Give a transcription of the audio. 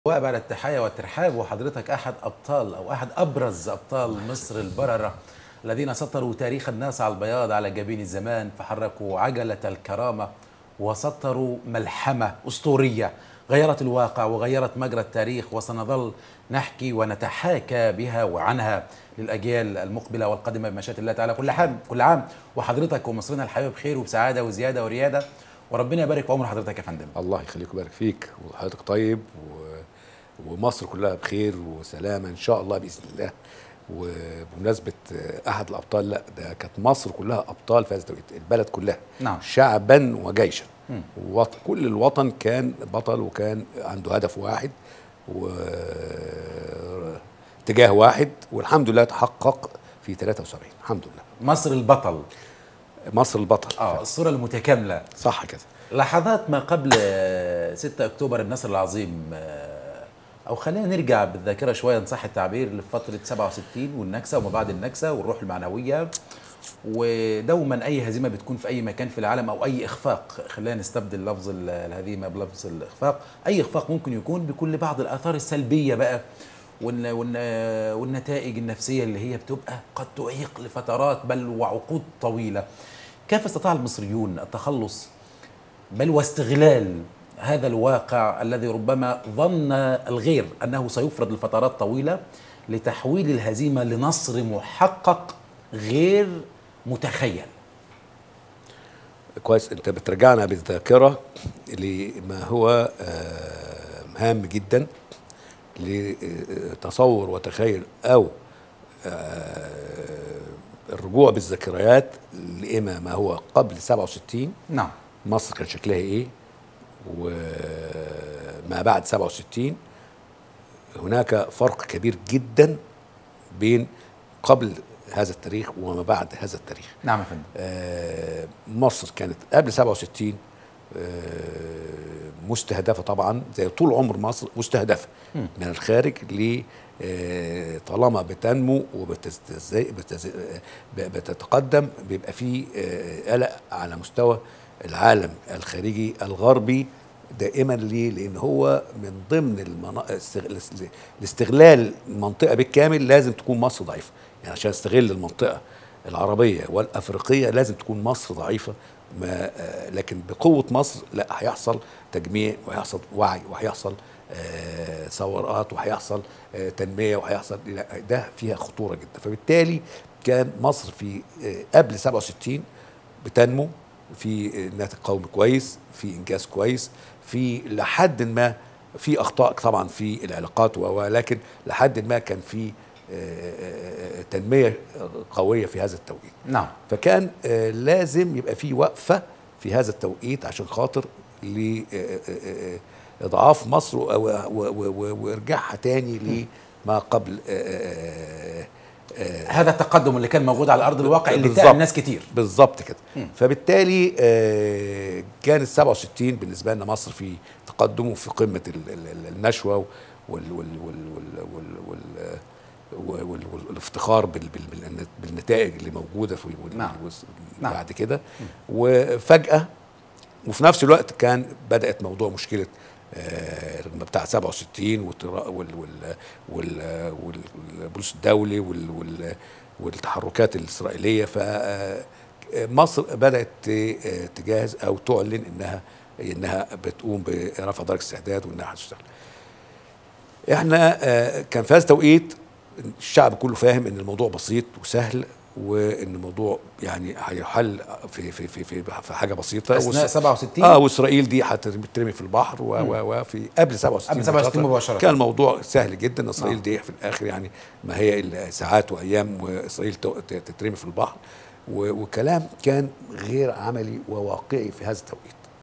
وبعد التحية والترحاب وحضرتك أحد أبطال أو أحد أبرز أبطال مصر البررة الذين سطروا تاريخ الناس على البياض على جبين الزمان فحركوا عجلة الكرامة وسطروا ملحمة أسطورية غيرت الواقع وغيرت مجرى التاريخ وسنظل نحكي ونتحاكى بها وعنها للأجيال المقبلة والقادمة بمشيئة الله تعالى كل عام كل عام وحضرتك ومصرنا الحبيب بخير وبسعادة وزيادة وريادة وربنا يبارك في عمر حضرتك يا فندم الله يخليك ويبارك فيك وحضرتك طيب و... ومصر كلها بخير وسلامه ان شاء الله باذن الله وبمناسبه احد الابطال لا ده كانت مصر كلها ابطال في هذا التوقيت البلد كلها نعم. شعبا وجيشا وط... كل الوطن كان بطل وكان عنده هدف واحد و اتجاه واحد والحمد لله تحقق في 73 الحمد لله مصر البطل مصر البطل اه الصورة المتكاملة صح كده لحظات ما قبل آه، 6 اكتوبر النصر العظيم آه، او خلينا نرجع بالذاكره شويه ان صح التعبير لفتره 67 والنكسه وما بعد النكسه والروح المعنويه ودوما اي هزيمه بتكون في اي مكان في العالم او اي اخفاق خلينا نستبدل لفظ ال- الهزيمه بلفظ الاخفاق اي اخفاق ممكن يكون بكل بعض الاثار السلبيه بقى والن والن والنتائج النفسيه اللي هي بتبقى قد تعيق لفترات بل وعقود طويله كيف استطاع المصريون التخلص بل واستغلال هذا الواقع الذي ربما ظن الغير انه سيفرض لفترات طويله لتحويل الهزيمه لنصر محقق غير متخيل كويس انت بترجعنا بالذاكره لما هو آه، هام جدا لتصور وتخيل او آه، الرجوع بالذكريات لما ما هو قبل 67 نعم مصر كان شكلها ايه وما بعد 67 هناك فرق كبير جدا بين قبل هذا التاريخ وما بعد هذا التاريخ نعم يا فندم آه، مصر كانت قبل 67 آه، مستهدفه طبعا زي طول عمر مصر مستهدفه من الخارج ل آه، طالما بتنمو وبتتقدم بيبقى في آه، قلق على مستوى العالم الخارجي الغربي دائما ليه؟ لان هو من ضمن المنا... استغ- الاستغلال المنطقه بالكامل لازم تكون مصر ضعيفه، يعني عشان استغل المنطقه العربيه والافريقيه لازم تكون مصر ضعيفه ما آه، لكن بقوه مصر لا هيحصل تجميع وهيحصل وعي وهيحصل آه، ثورات وهيحصل آه، تنميه وهيحصل لا، ده فيها خطوره جدا فبالتالي كان مصر في آه، قبل 67 بتنمو في ناتج قومي كويس في انجاز كويس في لحد ما في اخطاء طبعا في العلاقات و- ولكن لحد ما كان في آه، آه، تنميه قويه في هذا التوقيت نعم فكان آه، لازم يبقى في وقفه في هذا التوقيت عشان خاطر لاضعاف مصر و- و- و- و- وارجاعها تاني لما قبل آه، آه، هذا التقدم اللي كان موجود على ارض الواقع اللي بالظبط. تعب ناس كتير بالظبط كده فبالتالي آه، كان ال 67 بالنسبه لنا مصر في تقدم وفي قمه ال- ال- ال- النشوه وال وال وال وال وال وال وال وال وال والافتخار بال بال بال بالنتائج اللي موجوده في وال نعم. وس- نعم. بعد كده وفجاه وفي نفس الوقت كان بدات موضوع مشكله آه، بتاع 67 والترا- وال وال وال والبوليس الدولي وال وال والتحركات الاسرائيليه ف آه، مصر بدات ت- تجهز او تعلن انها انها بتقوم برفع درجه الاستعداد وانها هتشتغل. احنا آه، كان في هذا التوقيت الشعب كله فاهم ان الموضوع بسيط وسهل وان الموضوع يعني هيحل في في في في, في حاجه بسيطه اثناء وإس- 67 اه واسرائيل دي هتترمي في البحر و و وفي قبل 67 قبل 67 مباشرة. كان الموضوع سهل جدا اسرائيل آه. دي في الاخر يعني ما هي الا ساعات وايام واسرائيل تو- ت- تترمي في البحر و- وكلام كان غير عملي وواقعي في هذا التوقيت